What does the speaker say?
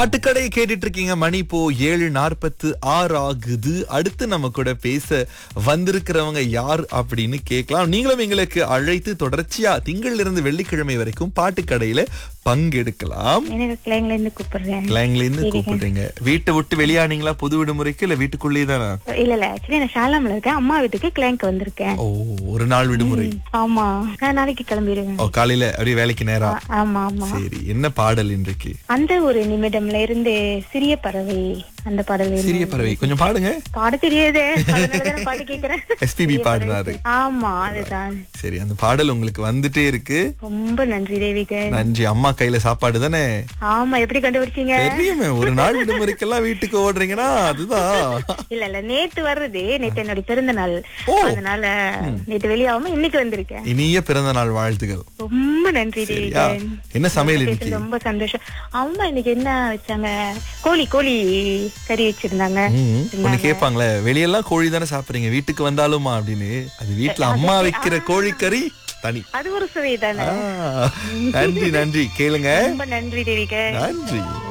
பாட்டுக்கடையை கேட்டுட்டு இருக்கீங்க மணி இப்போ ஏழு நாற்பத்து ஆறு ஆகுது அடுத்து நம்ம கூட பேச வந்திருக்கிறவங்க யார் அப்படின்னு கேட்கலாம் நீங்களும் எங்களுக்கு அழைத்து தொடர்ச்சியா திங்கள்ல இருந்து வெள்ளிக்கிழமை வரைக்கும் பாட்டுக்கடையில பங்கெடுக்கலாம் எனக்கு கிளைங்ல இருந்து கூப்பிடுறேன் கிளாங்ல இருந்து கூப்பிடுறீங்க வீட்டை விட்டு வெளியானீங்களா பொது விடுமுறைக்கு இல்ல வீட்டுக்குள்ளேயே தானா இல்ல இல்ல ஆக்சுவலி நான் ஷாலாம்ல இருக்கேன் அம்மா வீட்டுக்கு கிளைங்க்கு வந்திருக்கேன் ஓ ஒரு நாள் விடுமுறை ஆமா நான் நாளைக்கு கிளம்பிடுவேன் ஓ காலையில அப்படியே வேலைக்கு நேரா ஆ- ஆமா ஆமா சரி என்ன பாடல் இன்றைக்கு அந்த ஒரு நிமிடம்ல இருந்து சிறிய பறவை அந்த பாடல் வேணும். சிறிய பறவை கொஞ்சம் பாடுங்க பாட தெரியாதே அதனாலதான் பாட்டு கேக்குறேன் எஸ்பிபி பாடுறாரு ஆமா அதுதான் சரி அந்த பாடல் உங்களுக்கு வந்துட்டே இருக்கு ரொம்ப நன்றி தேவிக நன்றி அம்மா கையில சாப்பாடு தானே ஆமா எப்படி கண்டுபிடிச்சீங்க தெரியுமே ஒரு நாள் விடுமுறைக்கெல்லாம் வீட்டுக்கு ஓடுறீங்கன்னா அதுதான் இல்ல இல்ல நேத்து வர்றது நேத்து என்னுடைய பிறந்த நாள் ஓ. அதனால நேத்து வெளியாகாம இன்னைக்கு வந்திருக்கேன் இனிய பிறந்த நாள் வாழ்த்துக்கள் ரொம்ப நன்றி சரியா தேவிகன் என்ன சமையல் பேசுனது இன்னைக்கு ரொம்ப சந்தோஷம் அம்மா இன்னைக்கு என்ன வச்சாங்க கோழி கோழி கறி வச்சிருந்தாங்க ம், ஒண்ணு கேட்பாங்களே வெளியெல்லாம் கோழி தானே சாப்பிடுறீங்க வீட்டுக்கு வந்தாலுமா அப்படின்னு அது வீட்டுல அம்மா வைக்கிற கோழிக்கறி தனி அது ஒரு சுவை தானே ஆ, நன்றி நன்றி கேளுங்க ரொம்ப நன்றி தேவிக நன்றி